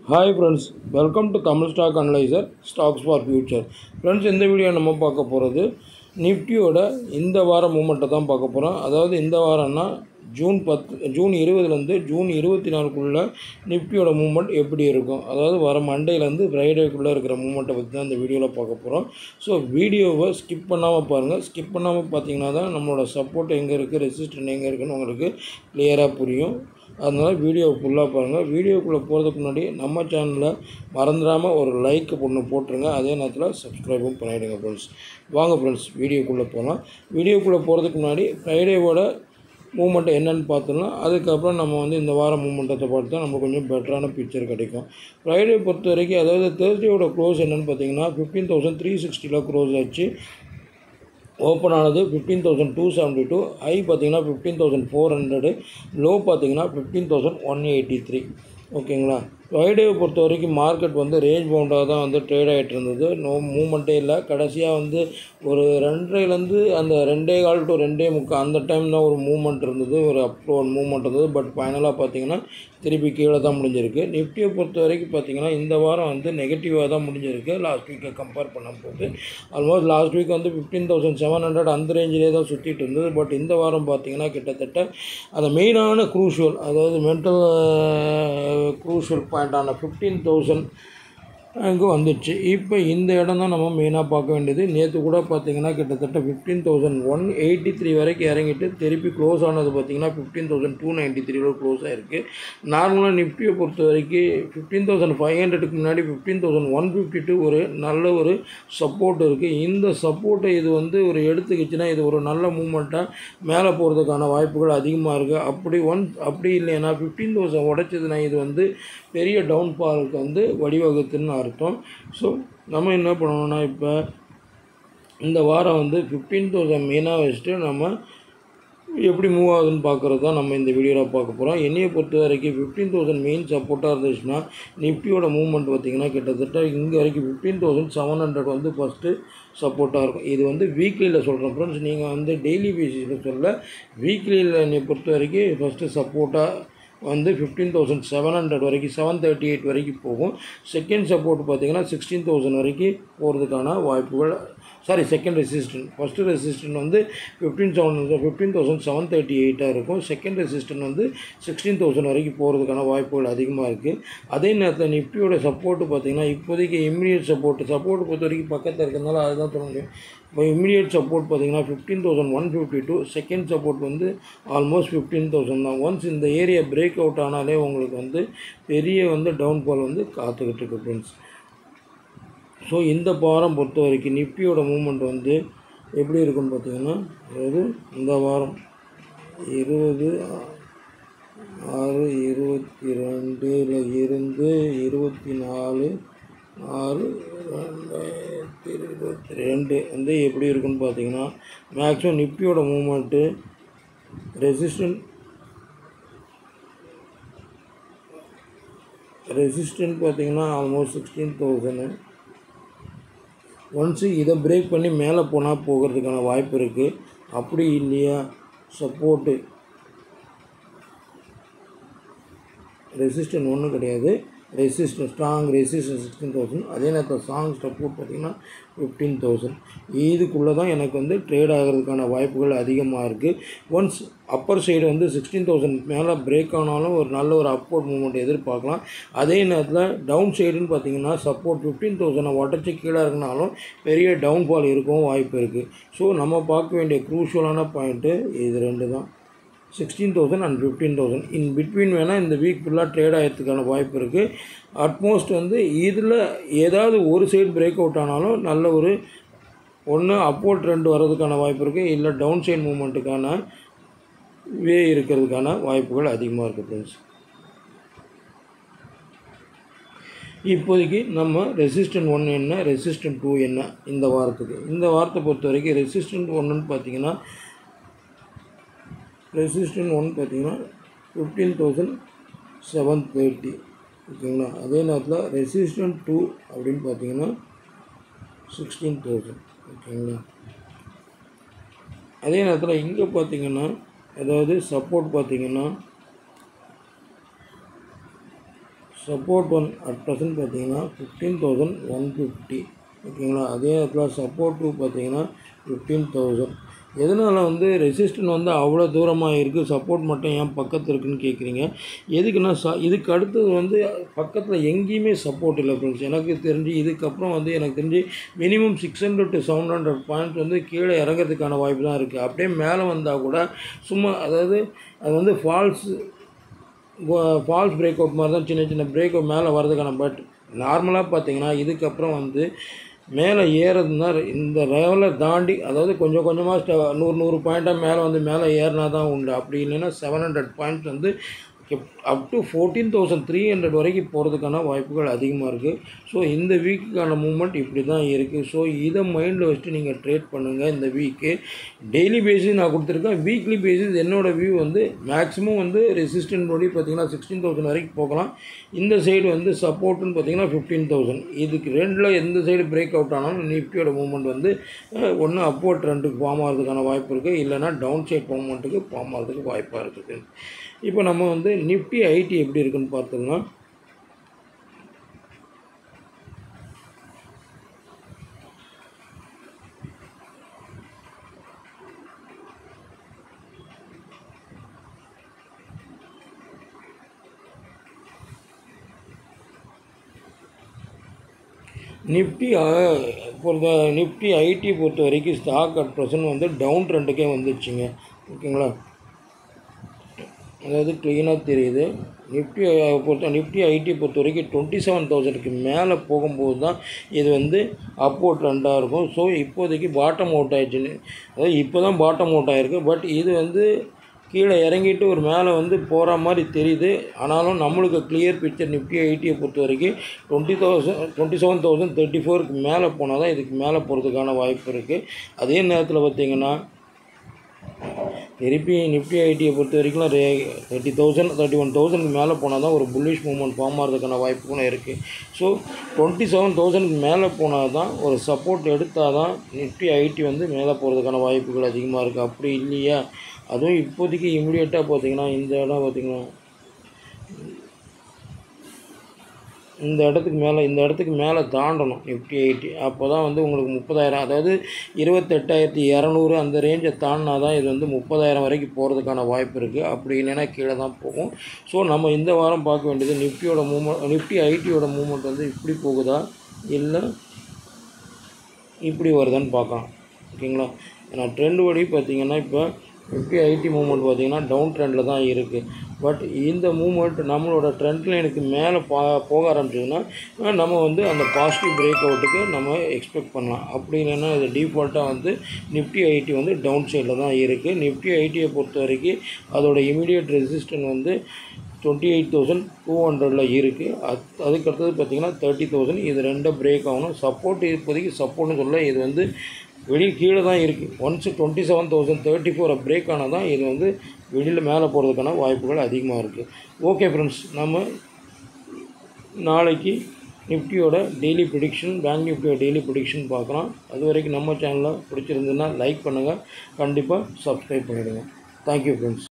hi friends welcome to Tamil stock analyser stocks for future friends இந்த video நம்ம பார்க்க போகிறது நிஃப்டியோட இந்த வார மூமெண்ட்டை தான் பார்க்க போகிறோம் அதாவது இந்த வாரம்னா ஜூன் பத்து ஜூன் இருபதுலேருந்து ஜூன் இருபத்தி நாலுக்குள்ளே நிஃப்டியோட மூமெண்ட் எப்படி இருக்கும் அதாவது வர மண்டேலேருந்து ஃப்ரைடேக்குள்ளே இருக்கிற மூமெண்ட்டை பற்றி தான் இந்த வீடியோவில் பார்க்க போகிறோம் ஸோ வீடியோவை ஸ்கிப் பண்ணாமல் பாருங்கள் ஸ்கிப் பண்ணாமல் பார்த்தீங்கன்னா தான் நம்மளோட சப்போர்ட் எங்கே இருக்குது ரெசிஸ்டன்ட் எங்கே இருக்குன்னு உங்களுக்கு கிளியராக புரியும் அதனால் வீடியோ ஃபுல்லாக பாருங்கள் வீடியோக்குள்ளே போகிறதுக்கு முன்னாடி நம்ம சேனலில் மறந்துடாமல் ஒரு லைக் ஒன்று போட்டுருங்க அதே நேரத்தில் சப்ஸ்கிரைபும் பண்ணிவிடுங்க ஃப்ரெண்ட்ஸ் வாங்க ஃப்ரெண்ட்ஸ் வீடியோக்குள்ளே போகலாம் வீடியோக்குள்ளே போகிறதுக்கு முன்னாடி ஃப்ரைடேவோட மூமெண்ட் என்னென்னு பார்த்தோம்னா அதுக்கப்புறம் நம்ம வந்து இந்த வாரம் மூமெண்ட்டத்தை பார்த்தா நம்ம கொஞ்சம் பெட்டரான பிக்சர் கிடைக்கும் ஃப்ரைடே பொறுத்த வரைக்கும் அதாவது தேர்ஸ்டேவோட க்ளோஸ் என்னென்னு பார்த்தீங்கன்னா ஃபிஃப்டீன் தௌசண்ட் த்ரீ சிக்ஸ்டியில் க்ளோஸ் ஆச்சு ஓப்பன் ஆனது fifteen thousand two seventy two high பார்த்தீங்கன்னா fifteen thousand four hundred low பார்த்தீங்கன்னா fifteen thousand one eighty three ஓகேங்களா ஃப்ரைடேவை பொறுத்த வரைக்கும் மார்க்கெட் வந்து ரேஞ்ச் பவுண்டாக தான் வந்து ட்ரேட் ஆகிட்டு இருந்தது நோ மூமெண்ட்டே இல்லை கடைசியாக வந்து ஒரு ரெண்டரைலேருந்து அந்த ரெண்டே கால் டு ரெண்டே முக்கால் அந்த டைம் தான் ஒரு மூமெண்ட் இருந்தது ஒரு அப் ஒரு மூமெண்ட் இருந்தது பட் ஃபைனலாக பார்த்தீங்கன்னா திருப்பி கீழே தான் முடிஞ்சிருக்கு நிஃப்டியை பொறுத்த வரைக்கும் பார்த்தீங்கன்னா இந்த வாரம் வந்து நெகட்டிவாக தான் முடிஞ்சிருக்கு லாஸ்ட் வீக்கை கம்பேர் பண்ணும்போது ஆல்மோஸ்ட் லாஸ்ட் வீக் வந்து ஃபிஃப்டீன் தௌசண்ட் செவன் ஹண்ட்ரட் அந்த ரேஞ்சிலே தான் சுற்றிட்டு இருந்தது பட் இந்த வாரம் பார்த்தீங்கன்னா கிட்டத்தட்ட அந்த மெயினான க்ரூஷுவல் அதாவது மென்டல் க்ரூஷுவல் பாயிண்டான ஃபிஃப்டீன் தௌசண்ட் அங்கே வந்துடுச்சு இப்போ இந்த இடம் தான் நம்ம மெயினாக பார்க்க வேண்டியது நேற்று கூட பார்த்தீங்கன்னா கிட்டத்தட்ட fifteen thousand one eighty three வரைக்கும் இறங்கிட்டு திருப்பி க்ளோஸ் ஆனது பார்த்தீங்கன்னா ஃபிஃப்டீன் தௌசண்ட் டூ நைன்ட்டி த்ரீல க்ளோஸ் ஆகிருக்கு நார்மலாக நிஃப்டியை பொறுத்த வரைக்கும் ஃபிஃப்டீன் தௌசண்ட் ஃபைவ் ஹண்ட்ரடுக்கு முன்னாடி fifteen thousand one fifty two ஒரு நல்ல ஒரு சப்போர்ட் இருக்குது இந்த சப்போர்ட்டை இது வந்து ஒரு எடுத்துக்கிச்சுன்னா இது ஒரு நல்ல மூமெண்ட்டாக மேலே போகிறதுக்கான வாய்ப்புகள் அதிகமாக இருக்குது அப்படி ஒன் அப்படி இல்லைன்னா ஃபிஃப்டீன் தௌசண்ட் உடைச்சதுன்னா இது வந்து பெரிய டவுன்ஃபாலுக்கு வந்து வழிவகுத்துன்னு அர்த்தம் ஸோ நம்ம என்ன பண்ணணும்னா இப்போ இந்த வாரம் வந்து ஃபிஃப்டீன் தௌசண்ட் மெயினாக வச்சுட்டு நம்ம எப்படி மூவ் ஆகுதுன்னு பார்க்குறது தான் நம்ம இந்த வீடியோவில் பார்க்க போகிறோம் என்னையை பொறுத்த வரைக்கும் ஃபிஃப்டீன் தௌசண்ட் மெயின் சப்போர்ட்டாக இருந்துச்சுன்னா நிஃப்டியோட மூவ்மெண்ட் பார்த்திங்கன்னா கிட்டத்தட்ட இங்கே வரைக்கும் ஃபிஃப்டீன் தௌசண்ட் செவன் ஹண்ட்ரட் வந்து ஃபஸ்ட்டு சப்போர்ட்டாக இருக்கும் இது வந்து வீக்லியில் சொல்கிறேன் ஃப்ரெண்ட்ஸ் நீங்கள் வந்து டெய்லி பேசிஸில் சொல்ல வீக்லியில் என்னை பொறுத்த வரைக்கும் ஃபஸ்ட்டு சப்போர்ட்டாக வந்து ஃபிஃப்டீன் தௌசண்ட் செவன் ஹண்ட்ரட் வரைக்கும் செவன் தேர்ட்டி எயிட் வரைக்கும் போகும் செகண்ட் சப்போர்ட் பார்த்தீங்கன்னா சிக்ஸ்டீன் தௌசண்ட் வரைக்கும் போகிறதுக்கான வாய்ப்புகள் sorry second resistant first resistant வந்து fifteen seven fifteen thousand seven thirty எயிட்டாக இருக்கும் செகண்ட் ரெசிஸ்டன்ட் வந்து சிக்ஸ்டீன் தௌசண்ட் வரைக்கும் போகிறதுக்கான வாய்ப்புகள் அதிகமாக இருக்குது அதே நேரத்தில் நிஃப்டியோட சப்போர்ட்டு பார்த்திங்கன்னா இப்போதைக்கு இம்மிடியட் சப்போர்ட் சப்போர்ட் பொறுத்த வரைக்கும் பக்கத்தில் இருக்கிறதுனால அதுதான் சொல்ல முடியும் இப்போ இம்மிடியட் சப்போர்ட் பார்த்திங்கன்னா fifteen thousand one fifty two second support வந்து ஆல்மோஸ்ட் ஃபிஃப்டீன் தௌசண்ட் தான் ஒன்ஸ் இந்த ஏரியா பிரேக் அவுட் ஆனாலே உங்களுக்கு வந்து பெரிய வந்து டவுன்ஃபால் வந்து காத்துக்கிட்டு இருக்கு ஃப்ரெண்ட்ஸ் ஸோ இந்த வாரம் பொறுத்த வரைக்கும் நிஃப்டியோட மூமெண்ட் வந்து எப்படி இருக்குன்னு பார்த்தீங்கன்னா அதாவது இந்த வாரம் இருபது ஆறு இருபத்தி ரெண்டில் இருந்து இருபத்தி நாலு ஆறு ரெண்டாயிரத்தி இருபத்தி ரெண்டு வந்து எப்படி இருக்குன்னு பார்த்தீங்கன்னா மேக்ஸிமம் நிஃப்டியோட மூமெண்ட்டு ரெசிஸ்டன்ட் ரெசிஸ்டன்ட் பார்த்தீங்கன்னா ஆல்மோஸ்ட் சிக்ஸ்டீன் தௌசண்ட் ஒன்ஸு இதை பிரேக் பண்ணி மேலே போனால் போகிறதுக்கான வாய்ப்பு இருக்குது அப்படி இல்லையா சப்போர்ட்டு ரெசிஸ்டன்ட் ஒன்றும் கிடையாது resistance strong resistance sixteen thousand அதே நேரத்தில் ஸ்ட்ராங் சப்போர்ட் பார்த்திங்கன்னா ஃபிஃப்டீன் தௌசண்ட் இதுக்குள்ளே தான் எனக்கு வந்து ட்ரேட் ஆகிறதுக்கான வாய்ப்புகள் அதிகமாக இருக்குது ஒன்ஸ் அப்பர் சைடு வந்து சிக்ஸ்டீன் தௌசண்ட் மேலே பிரேக் ஆனாலும் ஒரு நல்ல ஒரு அப்போர்ட் மூமெண்ட் எதிர்பார்க்கலாம் அதே நேரத்தில் டவுன் சைடுன்னு பார்த்தீங்கன்னா சப்போர்ட் ஃபிஃப்டீன் தௌசண்டை உடச்சி கீழே இருக்குனாலும் பெரிய டவுன்ஃபால் இருக்கவும் வாய்ப்பு இருக்குது ஸோ நம்ம பார்க்க வேண்டிய க்ரூஷியலான பாயிண்ட்டு இது ரெண்டு தான் sixteen thousand and fifteen thousand in between வேணால் இந்த வீக் ஃபுல்லாக ட்ரேட் ஆகிறதுக்கான வாய்ப்பு இருக்குது அட்மோஸ்ட் வந்து இதில் ஏதாவது ஒரு சைடு பிரேக் அவுட் ஆனாலும் நல்ல ஒரு ஒன்று அப்போர்ட் ட்ரெண்ட் வர்றதுக்கான வாய்ப்பு இருக்குது இல்லை டவுன் சைட் மூமெண்ட்டுக்கான வே இருக்கிறதுக்கான வாய்ப்புகள் அதிகமாக இருக்குது ஃப்ரெண்ட்ஸ் இப்போதைக்கு நம்ம ரெசிஸ்டன்ட் ஒன் என்ன ரெசிஸ்டன்ட் டூ என்ன இந்த வாரத்துக்கு இந்த வாரத்தை பொறுத்த வரைக்கும் ரெசிஸ்டன்ட் ஒன்றுன்னு பார்த்தீங்கன்னா ரெசிஸ்டன்ட் ஒன் பார்த்தீங்கன்னா ஃபிஃப்டீன் தௌசண்ட் செவன் தேர்ட்டி ஓகேங்களா அதே நேரத்தில் ரெசிஸ்டன்ட் டூ அப்படின்னு பார்த்தீங்கன்னா சிக்ஸ்டீன் தௌசண்ட் ஓகேங்களா அதே நேரத்தில் இங்கே பார்த்தீங்கன்னா அதாவது சப்போர்ட் பார்த்தீங்கன்னா சப்போர்ட் ஒன் அட் ப்ரெசன்ட் பார்த்தீங்கன்னா ஃபிஃப்டீன் தௌசண்ட் ஒன் ஃபிஃப்டி ஓகேங்களா அதே இடத்துல சப்போர்ட் டூ பார்த்தீங்கன்னா ஃபிஃப்டீன் தௌசண்ட் எதனால் வந்து ரெசிஸ்டன் வந்து அவ்வளோ தூரமாக இருக்குது சப்போர்ட் மட்டும் ஏன் பக்கத்தில் இருக்குன்னு கேட்குறீங்க எதுக்குன்னா ச இதுக்கு அடுத்தது வந்து பக்கத்தில் எங்கேயுமே சப்போர்ட் இல்லை ஃப்ரெண்ட்ஸ் எனக்கு தெரிஞ்சு இதுக்கப்புறம் வந்து எனக்கு தெரிஞ்சு minimum six hundred to seven hundred points வந்து கீழே இறங்கிறதுக்கான வாய்ப்பு தான் இருக்குது அப்படியே மேலே வந்தால் கூட சும்மா அதாவது அது வந்து ஃபால்ஸ் ஃபால்ஸ் பிரேக் அவுட் மாதிரி தான் சின்ன சின்ன பிரேக் அவுட் மேலே வர்றதுக்கான பட் நார்மலாக பார்த்தீங்கன்னா இதுக்கப்புறம் வந்து மேலே ஏறதுன்னா இந்த லெவலை தாண்டி அதாவது கொஞ்சம் கொஞ்சமாக ஸ்ட நூறு நூறு பாயிண்ட்டாக மேலே வந்து மேலே ஏறினா தான் உண்டு அப்படி இல்லைன்னா செவன் ஹண்ட்ரட் பாயிண்ட்ஸ் வந்து up to fourteen thousand three hundred வரைக்கும் போகிறதுக்கான வாய்ப்புகள் அதிகமாக இருக்குது ஸோ இந்த வீக்குக்கான மூமெண்ட் இப்படி தான் இருக்குது ஸோ இதை மைண்டில் வச்சுட்டு நீங்கள் ட்ரேட் பண்ணுங்கள் இந்த வீக்கு டெய்லி பேசிஸ் நான் கொடுத்துருக்கேன் வீக்லி பேசிஸ் என்னோடய வியூ வந்து மேக்ஸிமம் வந்து ரெசிஸ்டன்ட் படி பார்த்தீங்கன்னா சிக்ஸ்டீன் தௌசண்ட் வரைக்கும் போகலாம் இந்த சைடு வந்து சப்போர்ட்டுன்னு பார்த்தீங்கன்னா ஃபிஃப்டீன் தௌசண்ட் இதுக்கு ரெண்டில் எந்த சைடு பிரேக் அவுட் ஆனாலும் நிஃப்டியோட மூவ்மெண்ட் வந்து ஒன்று அப்போர்ட் ட்ரெண்டுக்கு ஃபார்ம் ஆகிறதுக்கான வாய்ப்பு இருக்குது இல்லைனா டவுன் சைட் மூவ்மெண்ட்டுக்கு ஃபார்ம் ஆகிறதுக்கு வாய்ப்பாக இருக்குது இப்போ நம்ம வந்து நிஃப்டி ஐடி எப்படி இருக்குன்னு பார்த்தோம்னா நிஃப்டி பொறுத்த நிஃப்டி ஐடி பொறுத்த வரைக்கும் ஸ்டாக் அட் ப்ரெசன்ட் வந்து டவுன் ட்ரெண்டுக்கே வந்துடுச்சுங்க ஓகேங்களா அதாவது க்ளீனாக தெரியுது நிஃப்டி பொறுத்த நிஃப்டி ஐடி பொறுத்த வரைக்கும் டுவெண்ட்டி செவன் தௌசண்ட்க்கு மேலே போகும்போது தான் இது வந்து அப்போ ட்ரெண்டாக இருக்கும் ஸோ இப்போதைக்கு பாட்டம் அவுட் ஆயிடுச்சுன்னு அதாவது இப்போ தான் பாட்டம் அவுட் ஆகிருக்கு பட் இது வந்து கீழே இறங்கிட்டு ஒரு மேலே வந்து போகிற மாதிரி தெரியுது ஆனாலும் நம்மளுக்கு கிளியர் பிக்சர் நிஃப்டி ஐடியை பொறுத்த வரைக்கும் twenty thousand twenty seven thousand thirty ஃபோருக்கு மேலே போனால் தான் இதுக்கு மேலே போகிறதுக்கான வாய்ப்பு இருக்குது அதே நேரத்தில் பார்த்திங்கன்னா திருப்பி நிஃப்டி ஐடியை பொறுத்த வரைக்கும் ரே தேர்ட்டி தௌசண்ட் தேர்ட்டி ஒன் தௌசண்ட்க்கு மேலே போனால் தான் ஒரு புல்லிஷ் மூவ்மெண்ட் ஃபார்ம் ஆகிறதுக்கான வாய்ப்புகளும் இருக்குது ஸோ டுவெண்ட்டி செவன் தௌசண்ட்க்கு மேலே போனால் தான் ஒரு சப்போர்ட் எடுத்தால் தான் நிஃப்டி ஐடி வந்து மேலே போகிறதுக்கான வாய்ப்புகள் அதிகமாக இருக்குது அப்படி இல்லையா அதுவும் இப்போதைக்கு இமீடியட்டாக பார்த்தீங்கன்னா இந்த இடம் பார்த்திங்கன்னா இந்த இடத்துக்கு மேலே இந்த இடத்துக்கு மேலே தாண்டணும் நிஃப்டி எயிட்டி அப்போ தான் வந்து உங்களுக்கு முப்பதாயிரம் அதாவது இருபத்தெட்டாயிரத்தி இரநூறு அந்த ரேஞ்சை தாண்டினா தான் இது வந்து முப்பதாயிரம் வரைக்கும் போகிறதுக்கான வாய்ப்பு இருக்குது அப்படி இல்லைன்னா கீழே தான் போகும் ஸோ நம்ம இந்த வாரம் பார்க்க வேண்டியது நிஃப்டியோட மூமெண்ட் நிஃப்டி ஐடியோட மூமெண்ட் வந்து இப்படி போகுதா இல்லை இப்படி வருதான்னு பார்க்கலாம் ஓகேங்களா ஏன்னா ட்ரெண்ட் படி பார்த்திங்கன்னா இப்போ நிஃப்டி ஐடி மூவ்மெண்ட் பார்த்திங்கன்னா டவுன் ட்ரெண்டில் தான் இருக்குது பட் இந்த மூவ்மெண்ட் நம்மளோட ட்ரெண்ட் லைனுக்கு மேலே பா போக ஆரம்பிச்சதுன்னா நம்ம வந்து அந்த பாசிட்டிவ் பிரேக் அவுட்டுக்கு நம்ம எக்ஸ்பெக்ட் பண்ணலாம் அப்படி இல்லைன்னா இது டிஃபால்ட்டாக வந்து நிஃப்டி ஐடி வந்து டவுன் சைடில் தான் இருக்குது நிஃப்டி ஐடியை பொறுத்த வரைக்கும் அதோட இமீடியட் ரெசிஸ்டன் வந்து டுவெண்ட்டி எயிட் தௌசண்ட் டூ ஹண்ட்ரடில் இருக்குது அது அதுக்கடுத்தது பார்த்திங்கன்னா தேர்ட்டி தௌசண்ட் இது ரெண்டும் பிரேக் ஆகணும் சப்போர்ட் இப்போதைக்கு சப்போர்ட்னு சொல்ல இது வந்து வெளியே கீழே தான் இருக்குது once twenty seven thousand thirty ஃபோரை பிரேக் ஆனால் தான் இது வந்து வெளியில் மேலே போகிறதுக்கான வாய்ப்புகள் அதிகமாக இருக்குது ஓகே ஃப்ரெண்ட்ஸ் நம்ம நாளைக்கு நிஃப்டியோட டெய்லி ப்ரிடிக்ஷன் பேங்க் நிஃப்டியோட டெய்லி ப்ரிடிக்ஷன் பார்க்குறோம் அது வரைக்கும் நம்ம சேனலில் பிடிச்சிருந்ததுன்னா லைக் பண்ணுங்கள் கண்டிப்பாக சப்ஸ்கிரைப் பண்ணிவிடுங்க தேங்க்யூ ஃப்ரெண்ட்ஸ்